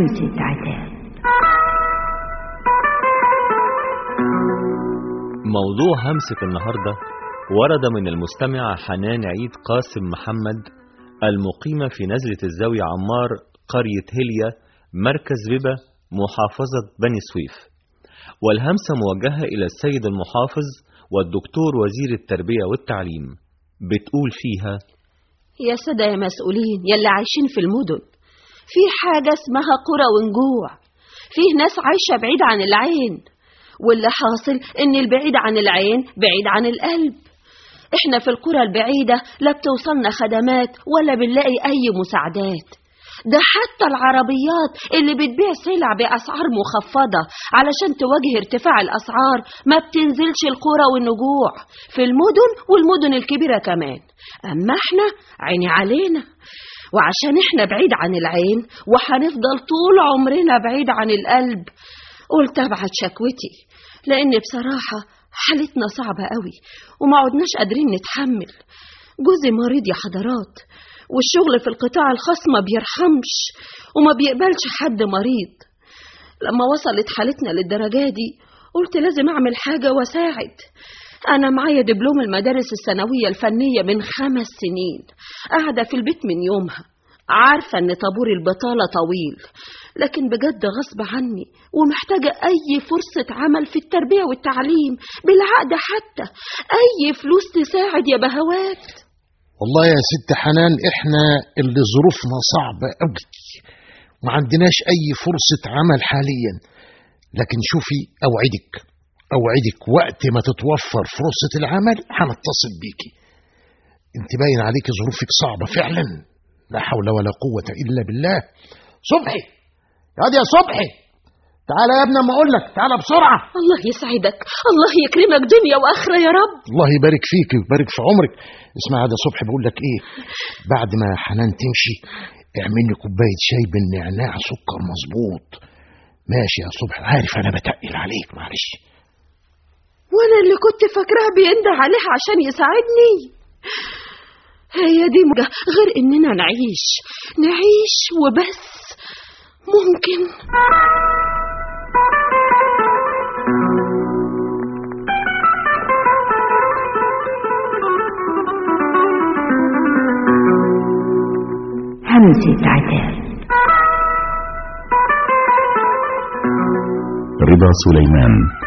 همسة عتاب موضوع همسة النهاردة ورد من المستمعة حنان عيد قاسم محمد المقيمة في نزلة الزاوية عمار قرية هيليا مركز ببا محافظة بني سويف والهمسة موجهة إلى السيد المحافظ والدكتور وزير التربية والتعليم بتقول فيها يا سادة يا مسؤولين يلي عايشين في المدن في حاجة اسمها قرى ونجوع فيه ناس عايشة بعيد عن العين واللي حاصل ان البعيد عن العين بعيد عن القلب احنا في القرى البعيدة لا بتوصلنا خدمات ولا بنلاقي اي مساعدات ده حتى العربيات اللي بتبيع سلع بأسعار مخفضة علشان تواجه ارتفاع الأسعار ما بتنزلش القرى والنجوع في المدن والمدن الكبيرة كمان أما احنا عيني علينا وعشان احنا بعيد عن العين وهنفضل طول عمرنا بعيد عن القلب قلت ابعت شكوتي لان بصراحة حالتنا صعبة قوي وما عدناش قادرين نتحمل جوزي مريض يا حضرات والشغل في القطاع الخاص ما بيرحمش وما بيقبلش حد مريض لما وصلت حالتنا للدرجة دي قلت لازم أعمل حاجة وأساعد أنا معايا دبلوم المدارس الثانوية الفنية من خمس سنين قاعدة في البيت من يومها عارفة إن طابور البطالة طويل لكن بجد غصب عني ومحتاجة أي فرصة عمل في التربية والتعليم بالعقد حتى أي فلوس تساعد يا بهوات والله يا ست حنان احنا اللي ظروفنا صعبة قوي ما عندناش اي فرصة عمل حاليا لكن شوفي اوعدك اوعدك وقت ما تتوفر فرصة العمل هنتصل بيكي انت باين عليك ظروفك صعبة فعلا لا حول ولا قوة الا بالله صبحي يا يا صبحي تعالى يا ابني اما اقول لك تعالى بسرعة الله يسعدك الله يكرمك دنيا وآخرة يا رب الله يبارك فيك ويبارك في عمرك اسمع هذا صبحي بقول لك ايه بعد ما حنان تمشي اعمل لي كوبايه شاي بالنعناع سكر مظبوط ماشي يا صبحي عارف انا بتقل عليك معلش وانا اللي كنت فاكراه بينده عليه عشان يساعدني هي دي مجا غير اننا نعيش نعيش وبس ممكن همسة عتاب رضا سليمان